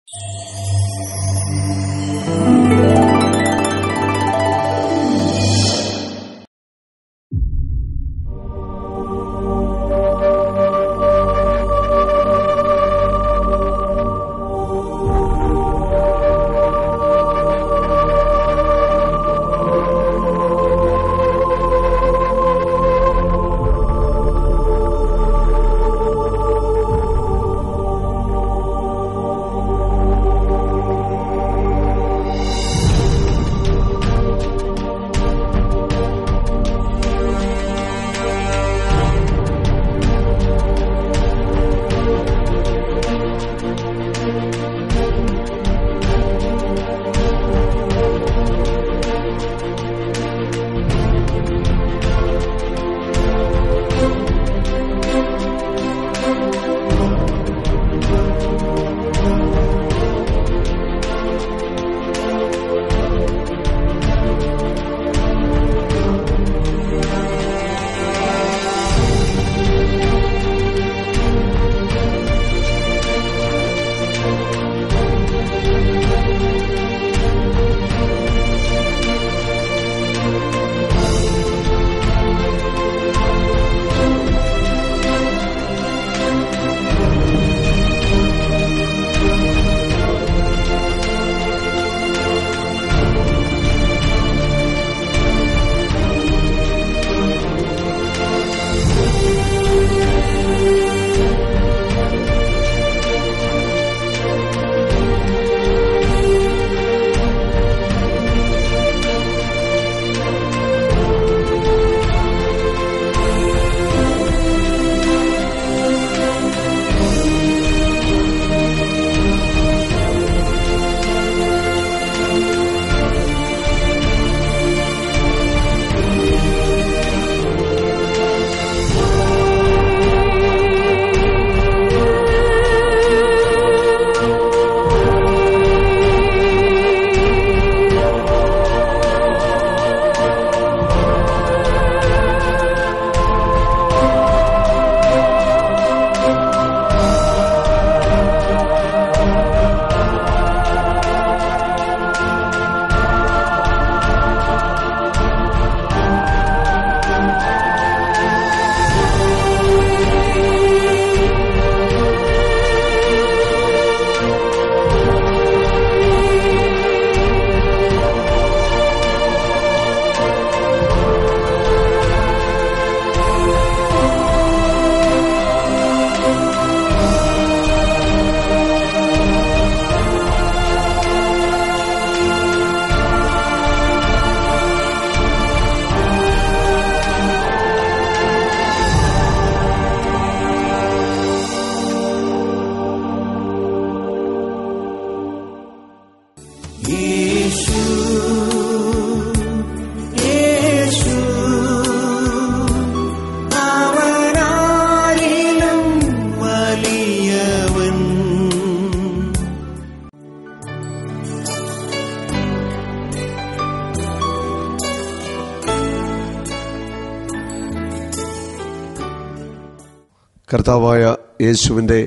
കർത്താവായ യേശുവിൻ്റെ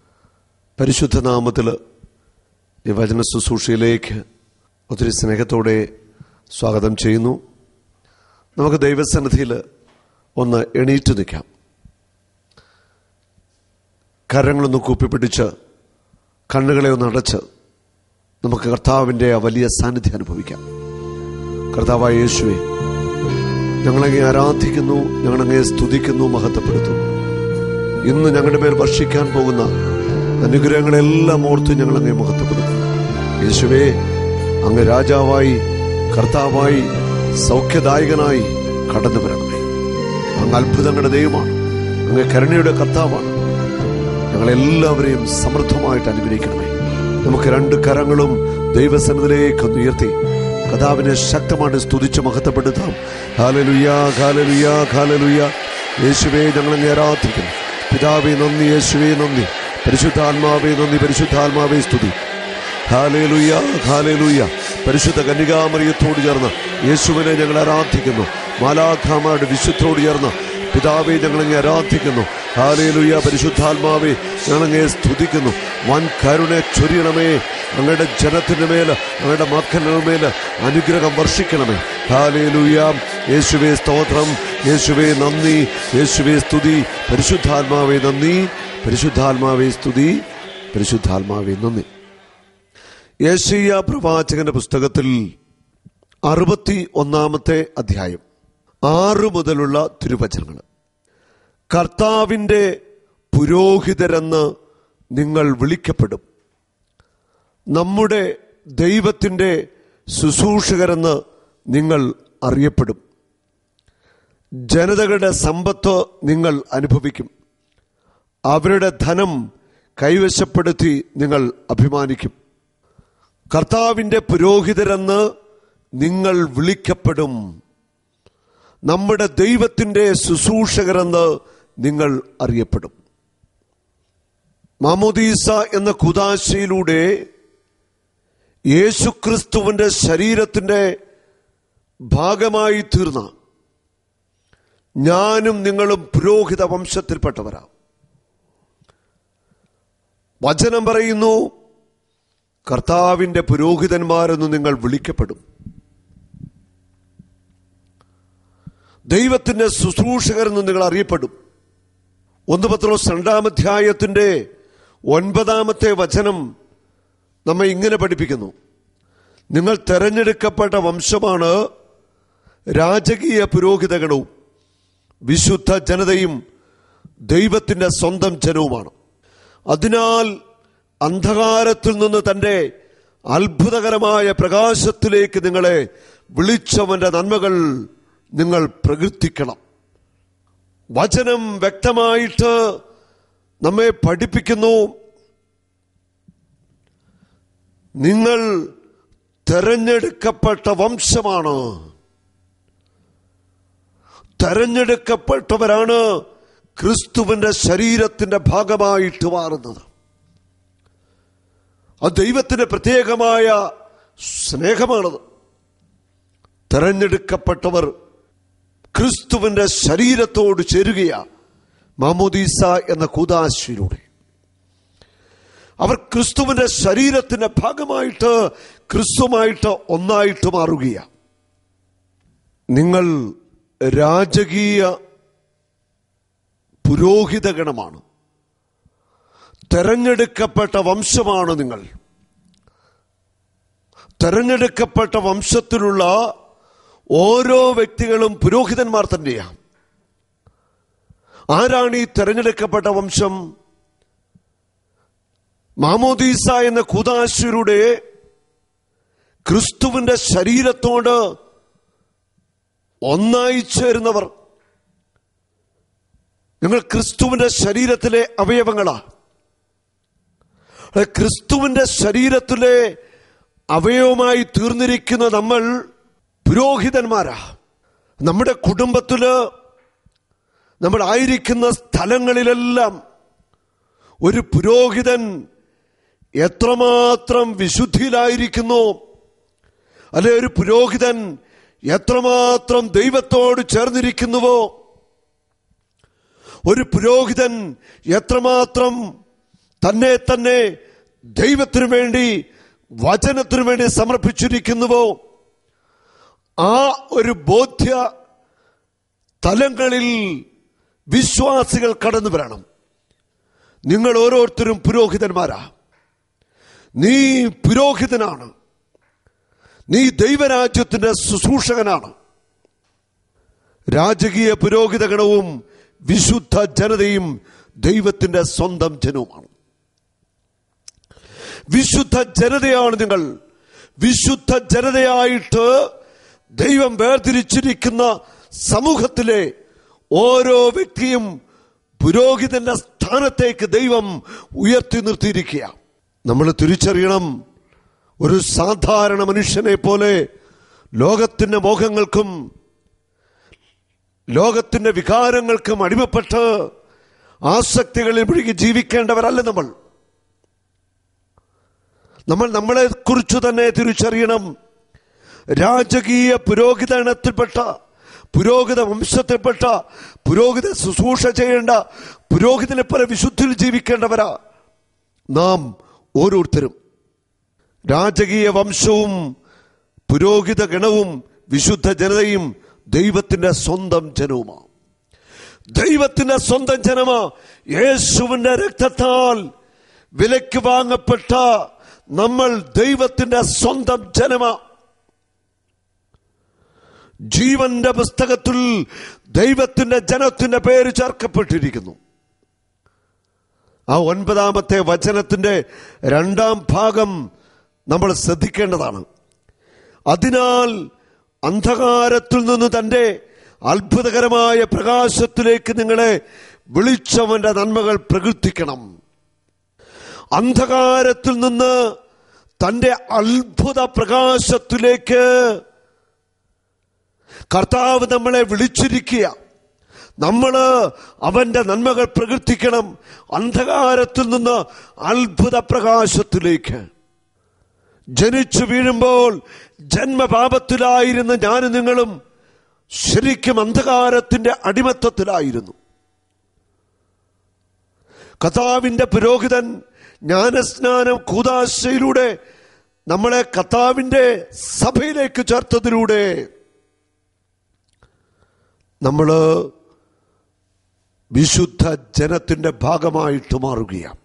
പരിശുദ്ധ നാമത്തിൽ ഈ വചന ശുശ്രൂഷയിലേക്ക് ഒത്തിരി സ്നേഹത്തോടെ സ്വാഗതം ചെയ്യുന്നു നമുക്ക് ദൈവസന്നിധിയിൽ ഒന്ന് എണീറ്റ് നിൽക്കാം കരങ്ങളൊന്ന് കൂപ്പിപ്പിടിച്ച് കണ്ണുകളെ ഒന്ന് അടച്ച് നമുക്ക് കർത്താവിൻ്റെ ആ വലിയ സാന്നിധ്യം അനുഭവിക്കാം കർത്താവായ യേശുവെ ഞങ്ങളങ്ങെ ആരാധിക്കുന്നു ഞങ്ങളങ്ങെ സ്തുതിക്കുന്നു മഹത്വപ്പെടുത്തുന്നു ഇന്ന് ഞങ്ങളുടെ മേൽ വർഷിക്കാൻ പോകുന്ന അനുഗ്രഹങ്ങളെല്ലാം ഓർത്ത് ഞങ്ങളങ്ങെ മഹത്വപ്പെടുന്നു യേശുവേ അങ്ങ് രാജാവായി കർത്താവായി സൗഖ്യദായകനായി കടന്നു വരണമേ അങ്ങ് അത്ഭുതങ്ങളുടെ ദൈവമാണ് അങ്ങ് കരുണയുടെ കർത്താവാണ് ഞങ്ങളെല്ലാവരെയും സമൃദ്ധമായിട്ട് അനുഗ്രഹിക്കണമേ നമുക്ക് രണ്ട് കരങ്ങളും ദൈവസനത്തിലേക്ക് ഒന്ന് ഉയർത്തി കഥാവിനെ ശക്തമായിട്ട് സ്തുതിച്ച് മഹത്വപ്പെടുത്താം ഹാലലുയ്യ ഹാലലുയ്യ ഹാലലുയ്യ യേശുവേ ഞങ്ങളങ്ങ് ആരാധിക്കുന്നു പിതാവേ നന്ദി യേശുവേ നന്ദി പരിശുദ്ധാത്മാവേ നന്ദി പരിശുദ്ധാത്മാവേ സ്തുതി ഹാലേലുയ്യ ഹാലേലുയ്യ പരിശുദ്ധ കന്യകാമറിയത്തോട് ചേർന്ന് യേശുവിനെ ഞങ്ങൾ ആരാധിക്കുന്നു മാലാഖാമയുടെ വിശുദ്ധോട് ചേർന്ന് പിതാവെ ഞങ്ങളങ്ങ് ആരാധിക്കുന്നു ഹാലേലുയ പരിശുദ്ധാത്മാവേ ഞങ്ങളങ്ങേ സ്തുതിക്കുന്നു വൻ കരുണ ചൊരിയണമേ അങ്ങയുടെ ജനത്തിന്റെ മേൽ അങ്ങയുടെ മക്കളുടെ മേൽ അനുഗ്രഹം വർഷിക്കണമേ ഹാലേലുയ യേശുവേ സ്തോത്രം യേശുവേ നന്ദി യേശുവേ സ്തുതി പരിശുദ്ധാത്മാവേ നന്ദി പരിശുദ്ധാത്മാവേ സ്തുതി പരിശുദ്ധാത്മാവേ നന്ദി യേശയ്യ പ്രവാചകന്റെ പുസ്തകത്തിൽ അറുപത്തി ഒന്നാമത്തെ അധ്യായം ആറ് മുതലുള്ള തിരുവചനങ്ങൾ കർത്താവിൻ്റെ പുരോഹിതരെന്ന് നിങ്ങൾ വിളിക്കപ്പെടും നമ്മുടെ ദൈവത്തിൻ്റെ ശുശ്രൂഷകരെന്ന് നിങ്ങൾ അറിയപ്പെടും ജനതകളുടെ സമ്പത്ത് നിങ്ങൾ അനുഭവിക്കും അവരുടെ ധനം കൈവശപ്പെടുത്തി നിങ്ങൾ അഭിമാനിക്കും കർത്താവിൻ്റെ പുരോഹിതരെന്ന് നിങ്ങൾ വിളിക്കപ്പെടും നമ്മുടെ ദൈവത്തിൻ്റെ ശുശ്രൂഷകരെന്ന് നിങ്ങൾ അറിയപ്പെടും മാമോദീസ എന്ന കുതാശയിലൂടെ യേശുക്രിസ്തുവിന്റെ ശരീരത്തിന്റെ ഭാഗമായി തീർന്ന ഞാനും നിങ്ങളും പുരോഹിത വംശത്തിൽപ്പെട്ടവരാ വചനം പറയുന്നു കർത്താവിന്റെ പുരോഹിതന്മാരെന്ന് നിങ്ങൾ വിളിക്കപ്പെടും ദൈവത്തിന്റെ ശുശ്രൂഷകരെന്ന് നിങ്ങൾ അറിയപ്പെടും ഒന്ന് പത്രോസ് രണ്ടാമധ്യായത്തിന്റെ ഒൻപതാമത്തെ വചനം നമ്മെ ഇങ്ങനെ പഠിപ്പിക്കുന്നു നിങ്ങൾ തെരഞ്ഞെടുക്കപ്പെട്ട വംശമാണ് രാജകീയ പുരോഹിതഗണവും വിശുദ്ധ ജനതയും ദൈവത്തിന്റെ സ്വന്തം ജനവുമാണ് അതിനാൽ അന്ധകാരത്തിൽ നിന്ന് തന്റെ അത്ഭുതകരമായ പ്രകാശത്തിലേക്ക് നിങ്ങളെ വിളിച്ചവന്റെ നന്മകൾ നിങ്ങൾ പ്രകീർത്തിക്കണം വചനം വ്യക്തമായിട്ട് നമ്മെ പഠിപ്പിക്കുന്നു നിങ്ങൾ തെരഞ്ഞെടുക്കപ്പെട്ട വംശമാണ് തെരഞ്ഞെടുക്കപ്പെട്ടവരാണ് ക്രിസ്തുവിന്റെ ശരീരത്തിന്റെ ഭാഗമായിട്ട് മാറുന്നത് അത് ദൈവത്തിന്റെ പ്രത്യേകമായ സ്നേഹമാണത് തെരഞ്ഞെടുക്കപ്പെട്ടവർ ക്രിസ്തുവിന്റെ ശരീരത്തോട് ചേരുകയാ മാമോദീസ എന്ന കൂതാശയിലൂടെ അവർ ക്രിസ്തുവിന്റെ ശരീരത്തിന്റെ ഭാഗമായിട്ട് ക്രിസ്തുമായിട്ട് ഒന്നായിട്ട് മാറുകയാ നിങ്ങൾ രാജകീയ പുരോഹിതഗണമാണ് തെരഞ്ഞെടുക്കപ്പെട്ട വംശമാണ് നിങ്ങൾ തെരഞ്ഞെടുക്കപ്പെട്ട വംശത്തിലുള്ള ഓരോ വ്യക്തികളും പുരോഹിതന്മാർ തന്നെയാണ് ആരാണ് ഈ തെരഞ്ഞെടുക്കപ്പെട്ട വംശം മാമോദീസ എന്ന കുതാശിയുടെ ക്രിസ്തുവിന്റെ ശരീരത്തോട് ഒന്നായി ചേരുന്നവർ നിങ്ങൾ ക്രിസ്തുവിന്റെ ശരീരത്തിലെ അവയവങ്ങളാ ക്രിസ്തുവിന്റെ ശരീരത്തിലെ അവയവമായി തീർന്നിരിക്കുന്ന നമ്മൾ പുരോഹിതന്മാരാ നമ്മുടെ കുടുംബത്തില് നമ്മൾ ആയിരിക്കുന്ന സ്ഥലങ്ങളിലെല്ലാം ഒരു പുരോഹിതൻ എത്രമാത്രം വിശുദ്ധിയിലായിരിക്കുന്നു അല്ലെ ഒരു പുരോഹിതൻ എത്രമാത്രം ദൈവത്തോട് ചേർന്നിരിക്കുന്നുവോ ഒരു പുരോഹിതൻ എത്രമാത്രം തന്നെ തന്നെ ദൈവത്തിനു വേണ്ടി വചനത്തിനു വേണ്ടി സമർപ്പിച്ചിരിക്കുന്നുവോ ആ ഒരു ബോധ്യ തലങ്ങളിൽ വിശ്വാസികൾ കടന്നു വരണം നിങ്ങൾ ഓരോരുത്തരും പുരോഹിതന്മാരാ നീ പുരോഹിതനാണ് നീ ദൈവരാജ്യത്തിന്റെ ശുശ്രൂഷകനാണ് രാജകീയ പുരോഹിതഗണവും വിശുദ്ധ ജനതയും ദൈവത്തിന്റെ സ്വന്തം ജനവുമാണ് വിശുദ്ധ ജനതയാണ് നിങ്ങൾ വിശുദ്ധ ജനതയായിട്ട് ദൈവം വേർതിരിച്ചിരിക്കുന്ന സമൂഹത്തിലെ ഓരോ വ്യക്തിയും പുരോഹിതന്റെ സ്ഥാനത്തേക്ക് ദൈവം ഉയർത്തി നിർത്തിയിരിക്കുക നമ്മൾ തിരിച്ചറിയണം ഒരു സാധാരണ മനുഷ്യനെ പോലെ ലോകത്തിന്റെ മോഹങ്ങൾക്കും ലോകത്തിന്റെ വികാരങ്ങൾക്കും അടിമപ്പെട്ട് ആസക്തികളിൽ മുഴുകി ജീവിക്കേണ്ടവരല്ല നമ്മൾ നമ്മൾ നമ്മളെ കുറിച്ച് തന്നെ തിരിച്ചറിയണം രാജകീയ പുരോഹിതനത്തിൽപ്പെട്ട പുരോഹിത വംശത്തിൽപ്പെട്ട പുരോഹിത ശുശ്രൂഷ ചെയ്യേണ്ട പുരോഹിതനെ പോലെ വിശുദ്ധിയിൽ ജീവിക്കേണ്ടവരാ നാം ഓരോരുത്തരും രാജകീയ വംശവും പുരോഹിത ഗണവും വിശുദ്ധ ജനതയും ദൈവത്തിന്റെ സ്വന്തം ജനവുമാണ് ദൈവത്തിന്റെ സ്വന്തം ജനമാ യേശുവിന്റെ രക്തത്താൽ വിലക്ക് വാങ്ങപ്പെട്ട നമ്മൾ ദൈവത്തിന്റെ സ്വന്തം ജനമാ ജീവന്റെ പുസ്തകത്തിൽ ദൈവത്തിന്റെ ജനത്തിന്റെ പേര് ചേർക്കപ്പെട്ടിരിക്കുന്നു ആ ഒൻപതാമത്തെ വചനത്തിന്റെ രണ്ടാം ഭാഗം നമ്മൾ ശ്രദ്ധിക്കേണ്ടതാണ് അതിനാൽ അന്ധകാരത്തിൽ നിന്ന് തന്റെ അത്ഭുതകരമായ പ്രകാശത്തിലേക്ക് നിങ്ങളെ വിളിച്ചവന്റെ നന്മകൾ പ്രകീർത്തിക്കണം അന്ധകാരത്തിൽ നിന്ന് തന്റെ അത്ഭുത പ്രകാശത്തിലേക്ക് കർത്താവ് നമ്മളെ വിളിച്ചിരിക്കുക നമ്മള് അവന്റെ നന്മകൾ പ്രകീർത്തിക്കണം അന്ധകാരത്തിൽ നിന്ന് അത്ഭുത പ്രകാശത്തിലേക്ക് ജനിച്ചു വീഴുമ്പോൾ ജന്മപാപത്തിലായിരുന്ന ഞാനും നിങ്ങളും ശരിക്കും അന്ധകാരത്തിന്റെ അടിമത്തത്തിലായിരുന്നു കഥാവിന്റെ പുരോഹിതൻ ജ്ഞാനസ്നാനം കൂതാശയിലൂടെ നമ്മളെ കഥാവിന്റെ സഭയിലേക്ക് ചേർത്തതിലൂടെ നമ്മള് വിശുദ്ധ ജനത്തിന്റെ ഭാഗമായിട്ട് മാറുകയാണ്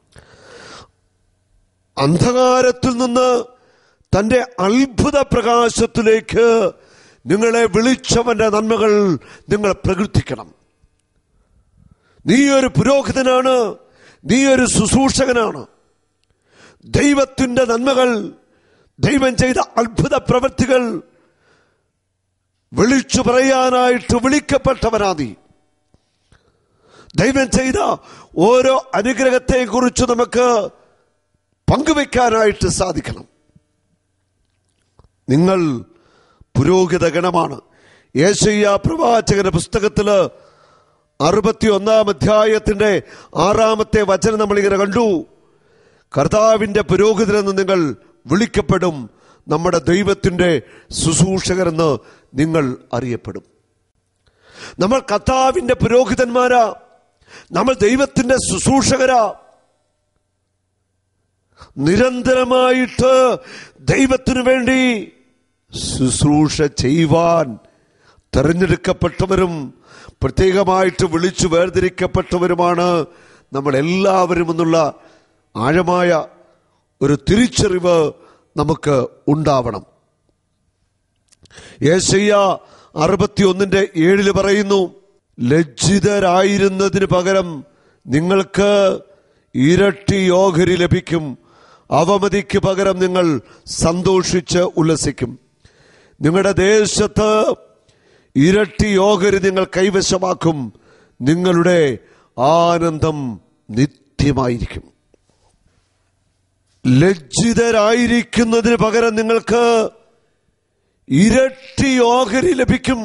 അന്ധകാരത്തിൽ നിന്ന് തന്റെ അത്ഭുത പ്രകാശത്തിലേക്ക് നിങ്ങളെ വിളിച്ചവന്റെ നന്മകൾ നിങ്ങൾ പ്രകീർത്തിക്കണം നീ ഒരു പുരോഹിതനാണ് നീ ഒരു ശുശ്രൂഷകനാണ് ദൈവത്തിന്റെ നന്മകൾ ദൈവം ചെയ്ത അത്ഭുത പ്രവൃത്തികൾ വിളിച്ചു പറയാനായിട്ട് വിളിക്കപ്പെട്ടവനാ നീ ദൈവം ചെയ്ത ഓരോ അനുഗ്രഹത്തെ കുറിച്ച് നമുക്ക് പങ്കുവെക്കാനായിട്ട് സാധിക്കണം നിങ്ങൾ പുരോഹിത ഗണമാണ് യേശയ്യ പ്രവാചകന്റെ പുസ്തകത്തില് അറുപത്തി ഒന്നാം അധ്യായത്തിന്റെ ആറാമത്തെ വചനം നമ്മളിങ്ങനെ കണ്ടു കർത്താവിന്റെ പുരോഹിതരെന്ന് നിങ്ങൾ വിളിക്കപ്പെടും നമ്മുടെ ദൈവത്തിന്റെ ശുശ്രൂഷകരെന്ന് നിങ്ങൾ അറിയപ്പെടും നമ്മൾ കർത്താവിന്റെ പുരോഹിതന്മാരാ നമ്മൾ ദൈവത്തിന്റെ ശുശ്രൂഷകരാ നിരന്തരമായിട്ട് ദൈവത്തിനു വേണ്ടി ശുശ്രൂഷ ചെയ്യുവാൻ തെരഞ്ഞെടുക്കപ്പെട്ടവരും പ്രത്യേകമായിട്ട് വിളിച്ചു വേർതിരിക്കപ്പെട്ടവരുമാണ് നമ്മൾ എല്ലാവരും എന്നുള്ള ആഴമായ ഒരു തിരിച്ചറിവ് നമുക്ക് ഉണ്ടാവണം യേശയ്യ അറുപത്തിയൊന്നിന്റെ ഏഴില് പറയുന്നു ലജ്ജിതരായിരുന്നതിന് പകരം നിങ്ങൾക്ക് ഇരട്ടി ഓഹരി ലഭിക്കും അവമതിക്ക് പകരം നിങ്ങൾ സന്തോഷിച്ച് ഉല്ലസിക്കും നിങ്ങളുടെ ദേശത്ത് ഇരട്ടി ഓഹരി നിങ്ങൾ കൈവശമാക്കും നിങ്ങളുടെ ആനന്ദം നിത്യമായിരിക്കും ലജ്ജിതരായിരിക്കുന്നതിന് പകരം നിങ്ങൾക്ക് ഇരട്ടി ഓഹരി ലഭിക്കും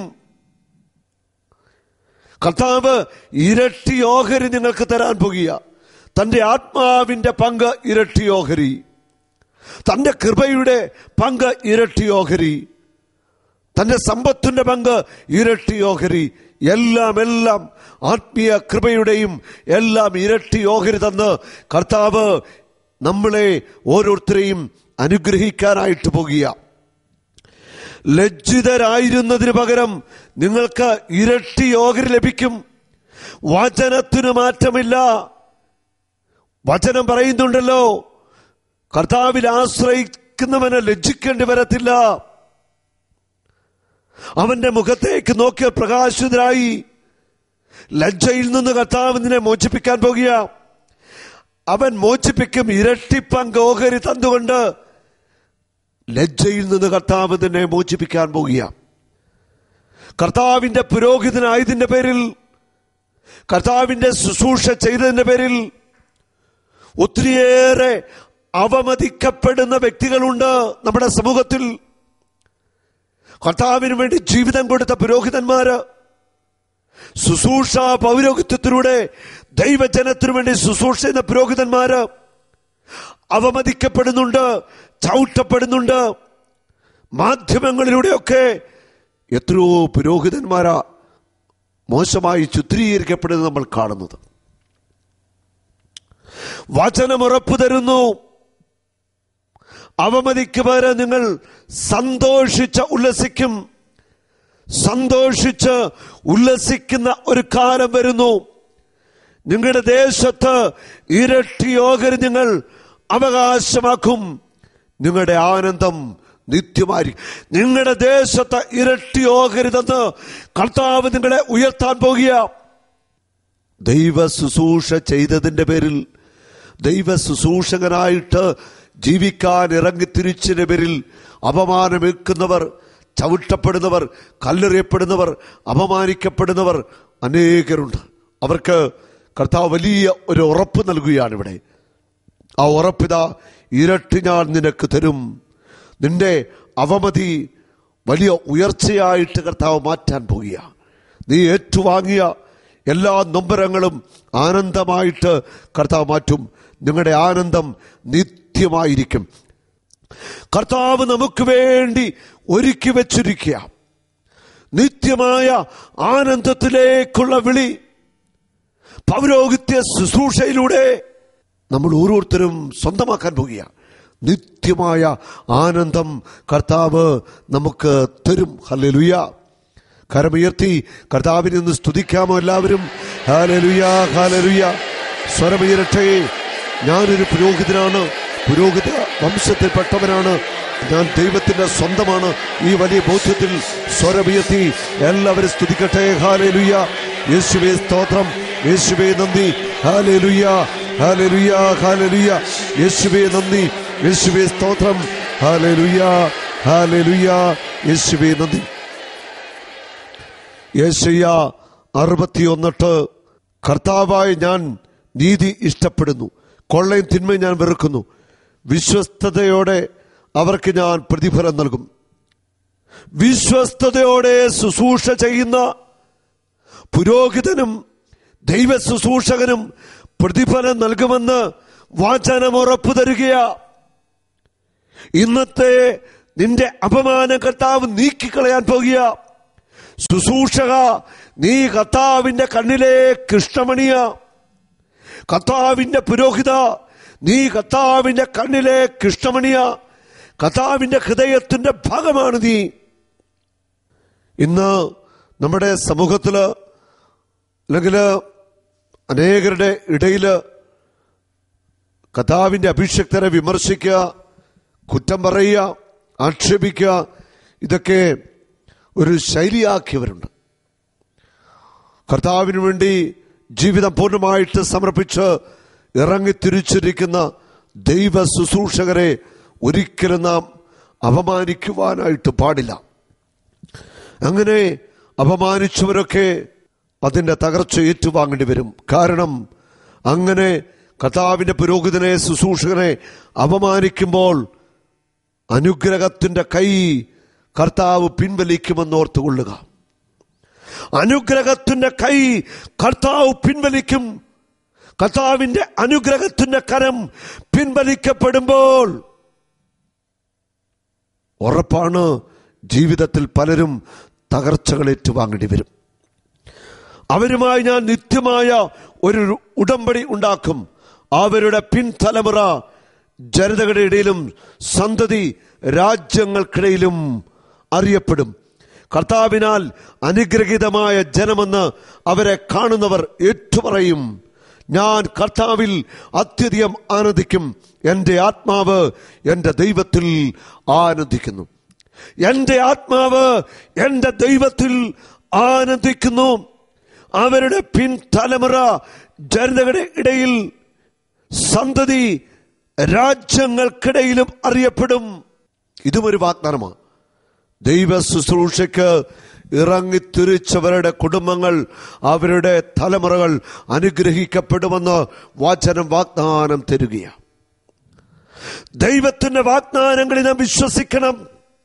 കർത്താവ് ഇരട്ടി ഓഹരി നിങ്ങൾക്ക് തരാൻ പോകുക തന്റെ ആത്മാവിന്റെ പങ്ക് ഇരട്ടി ഓഹരി തന്റെ കൃപയുടെ പങ്ക് ഇരട്ടി ഓഹരി തന്റെ സമ്പത്തിന്റെ പങ്ക് ഇരട്ടി ഓഹരി എല്ലാം എല്ലാം ആത്മീയ കൃപയുടെയും എല്ലാം ഇരട്ടി ഓഹരി തന്ന് കർത്താവ് നമ്മളെ ഓരോരുത്തരെയും അനുഗ്രഹിക്കാനായിട്ട് പോകുക ലജ്ജിതരായിരുന്നതിന് പകരം നിങ്ങൾക്ക് ഇരട്ടി ഓഹരി ലഭിക്കും വചനത്തിന് മാറ്റമില്ല വചനം പറയുന്നുണ്ടല്ലോ കർത്താവിൽ ആശ്രയിക്കുന്നവനെ ലജ്ജിക്കേണ്ടി വരത്തില്ല അവന്റെ മുഖത്തേക്ക് നോക്കിയ പ്രകാശിതരായി ലജ്ജയിൽ നിന്ന് കർത്താവ് നിന്നെ മോചിപ്പിക്കാൻ പോകുക അവൻ മോചിപ്പിക്കും ഇരട്ടി പങ്ക് ഓഹരി തന്നുകൊണ്ട് ലജ്ജയിൽ നിന്ന് കർത്താവ് നിന്നെ മോചിപ്പിക്കാൻ പോകുക കർത്താവിന്റെ പുരോഹിതനായതിന്റെ പേരിൽ കർത്താവിന്റെ ശുശ്രൂഷ ചെയ്തതിന്റെ പേരിൽ ഒത്തിരിയേറെ അവമതിക്കപ്പെടുന്ന വ്യക്തികളുണ്ട് നമ്മുടെ സമൂഹത്തിൽ കർത്താവിന് വേണ്ടി ജീവിതം കൊടുത്ത പുരോഹിതന്മാര് ശുശ്രൂഷ പൗരോഹിത്യത്തിലൂടെ ദൈവജനത്തിനു വേണ്ടി ശുശ്രൂഷ ചെയ്യുന്ന പുരോഹിതന്മാര് അവമതിക്കപ്പെടുന്നുണ്ട് ചവിട്ടപ്പെടുന്നുണ്ട് മാധ്യമങ്ങളിലൂടെയൊക്കെ എത്രയോ പുരോഹിതന്മാരാ മോശമായി ചിത്രീകരിക്കപ്പെടുന്നത് നമ്മൾ കാണുന്നത് വചനം ഉറപ്പു തരുന്നു അവമതിക്ക് പകരം നിങ്ങൾ സന്തോഷിച്ച് ഉല്ലസിക്കും സന്തോഷിച്ച് ഉല്ലസിക്കുന്ന ഒരു കാലം വരുന്നു നിങ്ങളുടെ ദേശത്ത് ഇരട്ടി ഓഹരി നിങ്ങൾ അവകാശമാക്കും നിങ്ങളുടെ ആനന്ദം നിത്യമായിരിക്കും നിങ്ങളുടെ ദേശത്ത് ഇരട്ടി ഓഹരിതെന്ന് കർത്താവ് നിങ്ങളെ ഉയർത്താൻ പോകുക ദൈവ ശുശ്രൂഷ ചെയ്തതിന്റെ പേരിൽ ദൈവ ശുശ്രൂഷകനായിട്ട് ജീവിക്കാൻ ഇറങ്ങിത്തിരിച്ചതിന്റെ പേരിൽ അപമാനമേൽക്കുന്നവർ ചവിട്ടപ്പെടുന്നവർ കല്ലെറിയപ്പെടുന്നവർ അപമാനിക്കപ്പെടുന്നവർ അനേകരുണ്ട് അവർക്ക് കർത്താവ് വലിയ ഒരു ഉറപ്പ് നൽകുകയാണ് ഇവിടെ ആ ഉറപ്പിത ഇരട്ടി ഞാൻ നിനക്ക് തരും നിന്റെ അവമതി വലിയ ഉയർച്ചയായിട്ട് കർത്താവ് മാറ്റാൻ പോകുക നീ ഏറ്റുവാങ്ങിയ എല്ലാ നൊമ്പരങ്ങളും ആനന്ദമായിട്ട് കർത്താവ് മാറ്റും നിങ്ങളുടെ ആനന്ദം നിത്യമായിരിക്കും കർത്താവ് നമുക്ക് വേണ്ടി ഒരുക്കി വെച്ചിരിക്കുക നിത്യമായ ആനന്ദത്തിലേക്കുള്ള വിളി പൗരോഹിത്യ ശുശ്രൂഷയിലൂടെ നമ്മൾ ഓരോരുത്തരും സ്വന്തമാക്കാൻ പോകുക നിത്യമായ ആനന്ദം കർത്താവ് നമുക്ക് തരും ഹല്ലേലൂയ കരമുയർത്തി കർത്താവിനെ ഒന്ന് സ്തുതിക്കാമോ എല്ലാവരും ഹാലലുയ ഹാലലുയ സ്വരമുയരട്ടെ ഞാനൊരു പുരോഹിതനാണ് പുരോഹിത വംശത്തിൽപ്പെട്ടവനാണ് ഞാൻ ദൈവത്തിന്റെ സ്വന്തമാണ് ഈ വലിയ ബോധ്യത്തിൽ സ്വരമുയർത്തി എല്ലാവരും സ്തുതിക്കട്ടെ ഹാലലുയ യേശുവേ സ്തോത്രം യേശുവേ നന്ദി ഹാലലുയ ഹാലലുയ ഹാലലുയ യേശുവേ നന്ദി യേശുവേ സ്തോത്രം ഹാലലുയ ഹാലലുയ യേശുവേ നന്ദി യേശയ്യ അറുപത്തിയൊന്നിട്ട് കർത്താവായ ഞാൻ നീതി ഇഷ്ടപ്പെടുന്നു കൊള്ളയും തിന്മയും ഞാൻ വെറുക്കുന്നു വിശ്വസ്തയോടെ അവർക്ക് ഞാൻ പ്രതിഫലം നൽകും വിശ്വസ്തയോടെ ശുശ്രൂഷ ചെയ്യുന്ന പുരോഹിതനും ദൈവ ശുശ്രൂഷകനും പ്രതിഫലം നൽകുമെന്ന് വാചനം ഉറപ്പു തരികയാ ഇന്നത്തെ നിന്റെ അപമാന കർത്താവ് നീക്കിക്കളയാൻ പോകുക ശുശ്രൂഷക നീ കർത്താവിന്റെ കണ്ണിലെ കൃഷ്ണമണിയ കർത്താവിന്റെ പുരോഹിത നീ കർത്താവിന്റെ കണ്ണിലെ കൃഷ്ണമണിയ കർത്താവിന്റെ ഹൃദയത്തിന്റെ ഭാഗമാണ് നീ ഇന്ന് നമ്മുടെ സമൂഹത്തില് അല്ലെങ്കിൽ അനേകരുടെ ഇടയില് കഥാവിന്റെ അഭിഷക്തരെ വിമർശിക്കുക കുറ്റം പറയുക ആക്ഷേപിക്കുക ഇതൊക്കെ ഒരു ശൈലിയാക്കിയവരുണ്ട് കർത്താവിന് വേണ്ടി ജീവിതം പൂർണ്ണമായിട്ട് സമർപ്പിച്ച് ഇറങ്ങിത്തിരിച്ചിരിക്കുന്ന ദൈവ ശുശ്രൂഷകരെ ഒരിക്കലും നാം അപമാനിക്കുവാനായിട്ട് പാടില്ല അങ്ങനെ അപമാനിച്ചവരൊക്കെ അതിന്റെ തകർച്ച ഏറ്റുവാങ്ങേണ്ടി വരും കാരണം അങ്ങനെ കർത്താവിന്റെ പുരോഹിതനെ ശുശ്രൂഷകനെ അപമാനിക്കുമ്പോൾ അനുഗ്രഹത്തിന്റെ കൈ കർത്താവ് പിൻവലിക്കുമെന്ന് ഓർത്തുകൊള്ളുക അനുഗ്രഹത്തിന്റെ കൈ കർത്താവ് പിൻവലിക്കും കർത്താവിന്റെ അനുഗ്രഹത്തിന്റെ കരം പിൻവലിക്കപ്പെടുമ്പോൾ ഉറപ്പാണ് ജീവിതത്തിൽ പലരും തകർച്ചകൾ ഏറ്റുവാങ്ങേണ്ടി വരും അവരുമായി ഞാൻ നിത്യമായ ഒരു ഉടമ്പടി ഉണ്ടാക്കും അവരുടെ പിൻതലമുറ ജനതകളുടെ ഇടയിലും സന്തതി രാജ്യങ്ങൾക്കിടയിലും അറിയപ്പെടും കർത്താവിനാൽ അനുഗ്രഹീതമായ ജനമെന്ന് അവരെ കാണുന്നവർ ഏറ്റുപറയും ഞാൻ കർത്താവിൽ അത്യധികം ആനന്ദിക്കും എൻ്റെ ആത്മാവ് എൻ്റെ ദൈവത്തിൽ ആനന്ദിക്കുന്നു എൻ്റെ ആത്മാവ് എൻ്റെ ദൈവത്തിൽ ആനന്ദിക്കുന്നു അവരുടെ പിൻതലമുറ ജനതകളുടെ ഇടയിൽ സന്തതി രാജ്യങ്ങൾക്കിടയിലും അറിയപ്പെടും ഇതും ഒരു വാഗ്ദാനമാണ് ദൈവ ശുശ്രൂഷയ്ക്ക് ഇറങ്ങിത്തിരിച്ചവരുടെ കുടുംബങ്ങൾ അവരുടെ തലമുറകൾ അനുഗ്രഹിക്കപ്പെടുമെന്ന് വാചനം വാഗ്ദാനം തരികയാണ് ദൈവത്തിന്റെ വാഗ്ദാനങ്ങളിൽ നാം വിശ്വസിക്കണം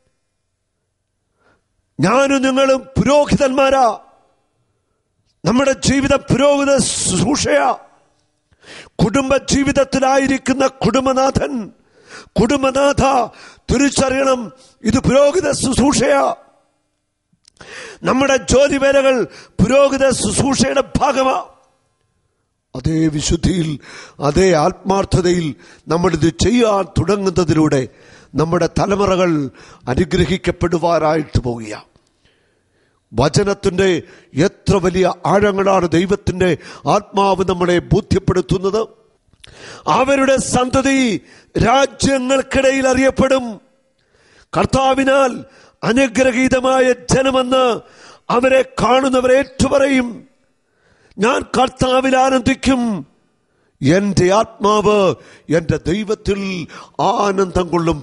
ഞാനും നിങ്ങളും പുരോഹിതന്മാരാ നമ്മുടെ ജീവിതം പുരോഹിത ശുശ്രൂഷയാ കുടുംബ ജീവിതത്തിലായിരിക്കുന്ന കുടുംബനാഥൻ കുടുംബനാഥ തിരിച്ചറിയണം ഇത് പുരോഹിത ശുശ്രൂഷയാ നമ്മുടെ ജോലിവേലകൾ പുരോഹിത ശുശ്രൂഷയുടെ ഭാഗമാ അതേ വിശുദ്ധിയിൽ അതേ ആത്മാർത്ഥതയിൽ നമ്മളിത് ചെയ്യാൻ തുടങ്ങുന്നതിലൂടെ നമ്മുടെ തലമുറകൾ അനുഗ്രഹിക്കപ്പെടുവാനായിട്ട് പോവുക വചനത്തിന്റെ എത്ര വലിയ ആഴങ്ങളാണ് ദൈവത്തിന്റെ ആത്മാവ് നമ്മളെ ബോധ്യപ്പെടുത്തുന്നത് അവരുടെ സന്തതി രാജ്യങ്ങൾക്കിടയിൽ അറിയപ്പെടും കർത്താവിനാൽ അനുഗ്രഹീതമായ ജനമെന്ന് അവരെ കാണുന്നവർ ഏറ്റുപറയും ഞാൻ കർത്താവിൽ ആനന്ദിക്കും എന്റെ ആത്മാവ് എന്റെ ദൈവത്തിൽ ആനന്ദം കൊള്ളും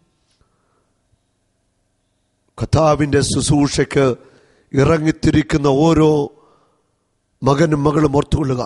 കർത്താവിന്റെ ശുശ്രൂഷയ്ക്ക് ഇറങ്ങിത്തിരിക്കുന്ന ഓരോ മകനും മകളും ഓർത്തുകൊള്ളുക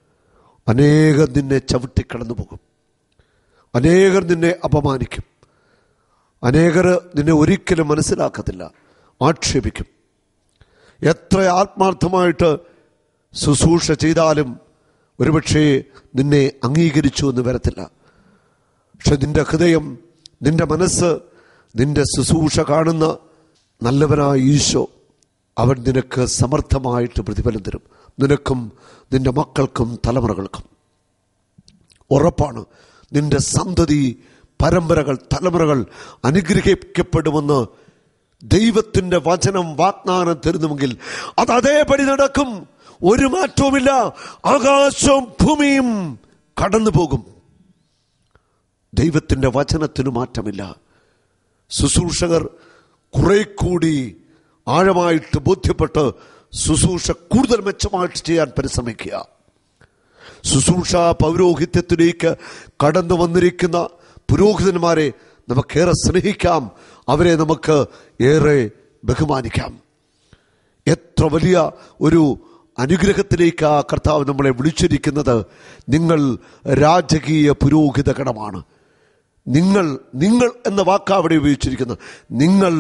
അനേകം നിന്നെ ചവിട്ടിക്കടന്നു പോകും അനേകർ നിന്നെ അപമാനിക്കും അനേകർ നിന്നെ ഒരിക്കലും മനസ്സിലാക്കത്തില്ല ആക്ഷേപിക്കും എത്ര ആത്മാർത്ഥമായിട്ട് ശുശ്രൂഷ ചെയ്താലും ഒരുപക്ഷേ നിന്നെ അംഗീകരിച്ചു എന്ന് വരത്തില്ല പക്ഷെ നിന്റെ ഹൃദയം നിന്റെ മനസ്സ് നിന്റെ ശുശ്രൂഷ കാണുന്ന നല്ലവനായ ഈശോ അവൻ നിനക്ക് സമർത്ഥമായിട്ട് പ്രതിഫലം തരും നിനക്കും നിന്റെ മക്കൾക്കും തലമുറകൾക്കും ഉറപ്പാണ് നിന്റെ സന്തതി പരമ്പരകൾ തലമുറകൾ അനുഗ്രഹിക്കപ്പെടുമെന്ന് ദൈവത്തിന്റെ വചനം വാഗ്ദാനം തരുന്നുവെങ്കിൽ അത് അതേപടി നടക്കും ഒരു മാറ്റവുമില്ല ആകാശവും ഭൂമിയും കടന്നു പോകും ദൈവത്തിന്റെ വചനത്തിന് മാറ്റമില്ല ശുശ്രൂഷകർ കുറെ കൂടി ആഴമായിട്ട് ബോധ്യപ്പെട്ട് ശുശ്രൂഷ കൂടുതൽ മെച്ചമായിട്ട് ചെയ്യാൻ പരിശ്രമിക്കുക ശുശ്രൂഷ പൗരോഹിത്യത്തിലേക്ക് കടന്നു വന്നിരിക്കുന്ന പുരോഹിതന്മാരെ നമുക്കേറെ സ്നേഹിക്കാം അവരെ നമുക്ക് ഏറെ ബഹുമാനിക്കാം എത്ര വലിയ ഒരു അനുഗ്രഹത്തിലേക്ക് ആ കർത്താവ് നമ്മളെ വിളിച്ചിരിക്കുന്നത് നിങ്ങൾ രാജകീയ പുരോഹിത ഗണമാണ് നിങ്ങൾ നിങ്ങൾ എന്ന വാക്കാ അവിടെ ഉപയോഗിച്ചിരിക്കുന്നത് നിങ്ങൾ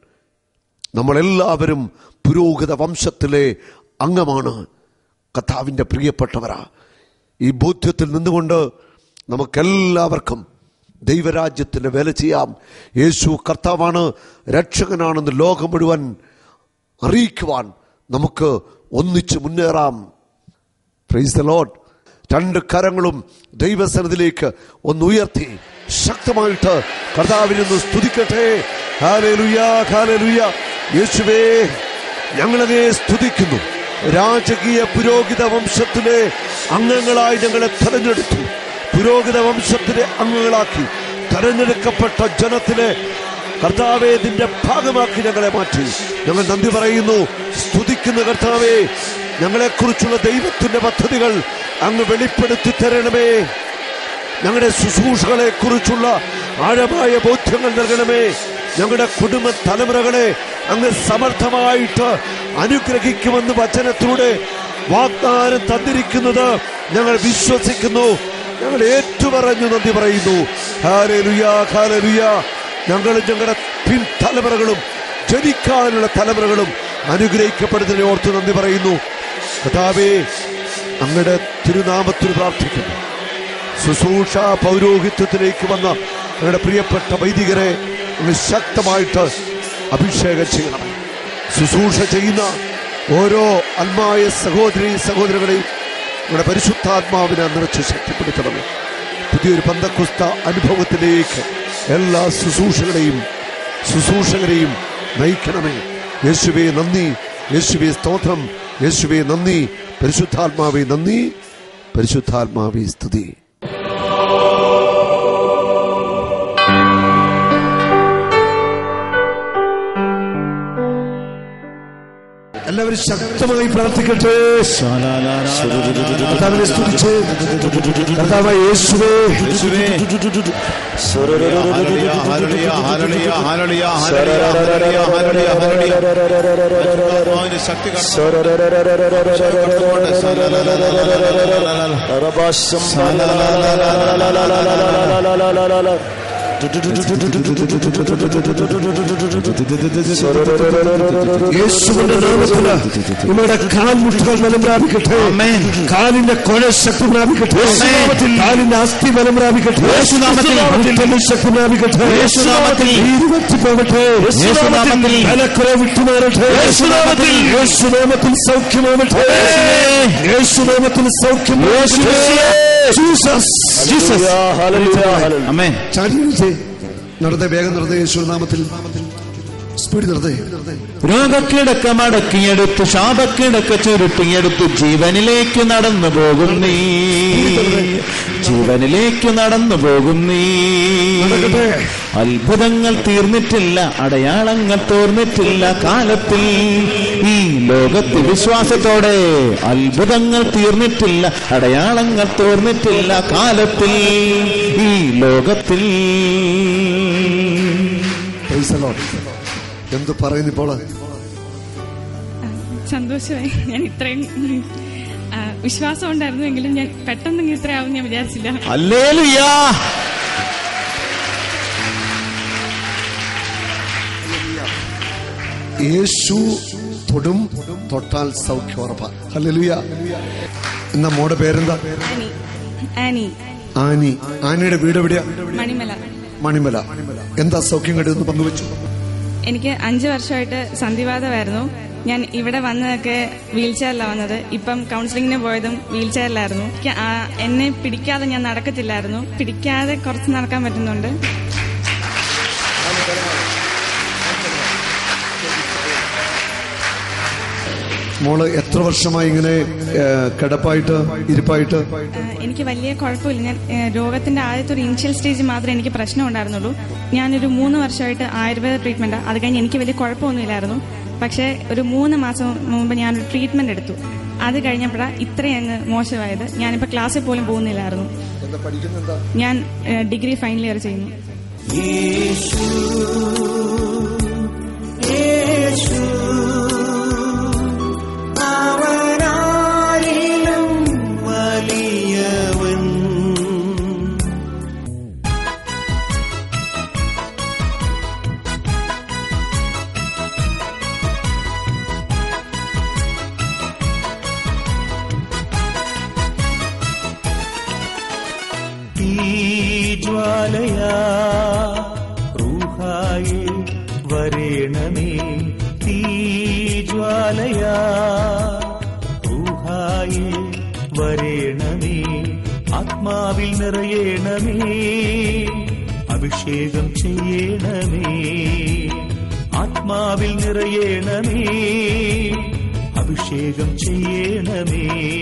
നമ്മളെല്ലാവരും പുരോഹിത വംശത്തിലെ അംഗമാണ് കർത്താവിൻ്റെ പ്രിയപ്പെട്ടവരാ ഈ ബോധ്യത്തിൽ നിന്നുകൊണ്ട് നമുക്കെല്ലാവർക്കും ദൈവരാജ്യത്തിൻ്റെ വേല ചെയ്യാം യേശു കർത്താവാണ് രക്ഷകനാണെന്ന് ലോകം മുഴുവൻ അറിയിക്കുവാൻ നമുക്ക് ഒന്നിച്ച് മുന്നേറാം പ്രൈസ് ദ ലോഡ് രണ്ട് കരങ്ങളും ദൈവസനത്തിലേക്ക് ഒന്ന് ഉയർത്തി ശക്തമായിട്ട് കർത്താവിനെ ഒന്ന് സ്തുതിക്കട്ടെ ഹാലേലുയ ഹാലേലുയ യേശുവേ ഞങ്ങളതേ സ്തുതിക്കുന്നു രാജകീയ പുരോഹിത വംശത്തിലെ അംഗങ്ങളായി ഞങ്ങളെ തെരഞ്ഞെടുത്തു പുരോഹിത വംശത്തിലെ അംഗങ്ങളാക്കി തെരഞ്ഞെടുക്കപ്പെട്ട ജനത്തിലെ കർത്താവെ നിന്റെ ഭാഗമാക്കി ഞങ്ങളെ മാറ്റി ഞങ്ങൾ നന്ദി പറയുന്നു സ്തുതിക്കുന്ന കർത്താവെ ഞങ്ങളെക്കുറിച്ചുള്ള ദൈവത്തിന്റെ പദ്ധതികൾ അങ്ങ് വെളിപ്പെടുത്തി തരണമേ ഞങ്ങളുടെ ശുശ്രൂഷകളെ കുറിച്ചുള്ള ആഴമായ ബോധ്യങ്ങൾ നൽകണമേ ഞങ്ങളുടെ കുടുംബ തലമുറകളെ അങ്ങ് സമർത്ഥമായിട്ട് അനുഗ്രഹിക്കുമെന്ന് വചനത്തിലൂടെ വാഗ്ദാനം തന്നിരിക്കുന്നത് ഞങ്ങൾ വിശ്വസിക്കുന്നു ഞങ്ങൾ ഏറ്റുപറഞ്ഞു നന്ദി പറയുന്നു ഹാലലുയ ഹാലലുയ ഞങ്ങളും ഞങ്ങളുടെ പിൻ തലമുറകളും ജനിക്കാനുള്ള തലമുറകളും അനുഗ്രഹിക്കപ്പെടുന്നതിനെ ഓർത്ത് നന്ദി പറയുന്നു കഥാവേ അങ്ങയുടെ തിരുനാമത്തിൽ പ്രാർത്ഥിക്കുന്നു ശുശ്രൂഷ പൗരോഹിത്യത്തിലേക്ക് വന്ന ഞങ്ങളുടെ പ്രിയപ്പെട്ട വൈദികരെ അങ്ങ് ശക്തമായിട്ട് അഭിഷേകം ചെയ്യണം ശുശ്രൂഷ ചെയ്യുന്ന ഓരോ അന്മായ സഹോദരി സഹോദരങ്ങളെയും ഞങ്ങളുടെ പരിശുദ്ധാത്മാവിനെ നിറച്ച് ശക്തിപ്പെടുത്തണമേ പുതിയൊരു പന്തക്കുസ്ത അനുഭവത്തിലേക്ക് എല്ലാ ശുശ്രൂഷകളെയും ശുശ്രൂഷകരെയും നയിക്കണമേ യേശുവേ നന്ദി യേശുവേ സ്തോത്രം യേശുവേ നന്ദി പരിശുദ്ധാത്മാവേ നന്ദി പരിശുദ്ധാത്മാവേ സ്തുതി എല്ലാവരും ശക്തമായി പ്രാർത്ഥിക്കട്ടെ കർത്താവിനെ സ്തുതിച്ച് കർത്താവ് യേശുവേ ശക്തി യേശുവിന്റെ നാമത്തില് നിങ്ങളുടെ കാൽമുട്ടുകൾ ബലം പ്രാപിക്കട്ടെ ആമേൻ. കാലിന്റെ കുഴ ശക്തി പ്രാപിക്കട്ടെ യേശുനാമത്തിൽ. കാലിന്റെ അസ്ഥി ബലം പ്രാപിക്കട്ടെ യേശുനാമത്തിൽ. മുട്ടലിൽ ശക്തി പ്രാപിക്കട്ടെ യേശുനാമത്തിൽ. ഇരുപത്തി പോകട്ടെ യേശുനാമത്തിൽ. ബലക്കുറ വിട്ടുമാറട്ടെ യേശുനാമത്തിൽ. യേശുനാമത്തിൽ സൗഖ്യമാവട്ടെ യേശുനാമത്തിൽ സൗഖ്യം ജീസസ് ജീസസ് അമേൻ ചാടി നടത്തെ വേഗം നടത്തെ യേശുനാമത്തിൽ സ്പീഡ് നടത്തേ രോഗക്കിടക്ക മടക്കിയെടുത്ത് ശാപക്കിടക്ക ചുരുട്ടിയെടുത്ത് ജീവനിലേക്ക് നടന്നു പോകും നീ ജീവനിലേക്ക് നടന്നു പോകും നീ നടക്കട്ടെ. അത്ഭുതങ്ങൾ തീർന്നിട്ടില്ല അടയാളങ്ങൾ തോർന്നിട്ടില്ല കാലത്തിൽ ഈ ലോകത്തിൽ വിശ്വാസത്തോടെ അത്ഭുതങ്ങൾ തീർന്നിട്ടില്ല അടയാളങ്ങൾ തോർന്നിട്ടില്ല കാലത്തിൽ ഈ ലോകത്തിൽ Praise the Lord. എന്ത് പറയുന്നു ഇപ്പോൾ സന്തോഷമായി ഞാൻ ഇത്രയും ആ, വിശ്വാസം ഉണ്ടായിരുന്നു എങ്കിലും ഞാൻ പെട്ടെന്ന് ഇങ്ങനെ ഇത്രയാവും ഞാൻ വിചാരിച്ചില്ല അല്ലേലുയാ യേശു തൊടും തൊട്ടാൽ സൗഖ്യം ഉറപ്പ ഹല്ലേലൂയ എന്നാ മോടെ പേരെന്താ ആനി ആനി ആനി ആനിയുടെ വീട് എവിടെയാ മണിമല മണിമല എന്താ സൗഖ്യം കിട്ടുമെന്ന് പങ്കുവെച്ചു എനിക്ക് അഞ്ചു വർഷമായിട്ട് സന്ധിവാദമായിരുന്നു ഞാൻ ഇവിടെ വന്നതൊക്കെ വീൽ ചെയറിലാണ് വന്നത് ഇപ്പം കൗൺസിലിങ്ങിന് പോയതും വീൽ ചെയറിലായിരുന്നു എനിക്ക് ആ- എന്നെ പിടിക്കാതെ ഞാൻ നടക്കത്തില്ലായിരുന്നു പിടിക്കാതെ കുറച്ച് നടക്കാൻ പറ്റുന്നുണ്ട് മോള് എത്ര വർഷമായി ഇങ്ങനെ ഏ, കിടപ്പായിട്ട് ഇരിപ്പായിട്ട് ആ, എനിക്ക് വലിയ കുഴപ്പമില്ല ഞാൻ ഏ, രോഗത്തിന്റെ ആദ്യത്തെ ഒരു ഇനിഷ്യൽ സ്റ്റേജ് മാത്രമേ എനിക്ക് പ്രശ്നം ഉണ്ടായിരുന്നുള്ളൂ ഞാനൊരു മൂന്ന് വർഷമായിട്ട് ആയുർവേദ ട്രീറ്റ്മെന്റ് അത് കഴിഞ്ഞ് എനിക്ക് വലിയ കുഴപ്പമൊന്നുമില്ലായിരുന്നു പക്ഷേ ഒരു മൂന്ന് മാസം മുമ്പ് ഞാനൊരു ട്രീറ്റ്മെന്റ് എടുത്തു അത് കഴിഞ്ഞപ്പോഴാണ് ഇത്രയും അങ്ങ് മോശമായത് ഞാനിപ്പോൾ ക്ലാസ്സിൽ പോലും പോകുന്നില്ലായിരുന്നു ഞാൻ ഏ, ഡിഗ്രി ഫൈനൽ ഇയർ ചെയ്യുന്നു തീജ്വാലയാ റൂഹായി വരേണമേ തീജ്വാലയാ റൂഹായി വരേണമേ ആത്മാവിൽ നിറയേണമേ അഭിഷേകം ചെയ്യണമേ ആത്മാവിൽ നിറയേണമേ അഭിഷേകം ചെയ്യണമേ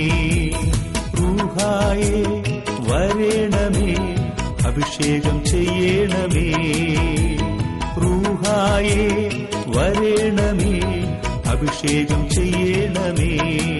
റൂഹായേ വരേണമേ അഭിഷേകം ചെയ്യണമേ റൂഹായേ വരേണമേ അഭിഷേകം ചെയ്യണമേ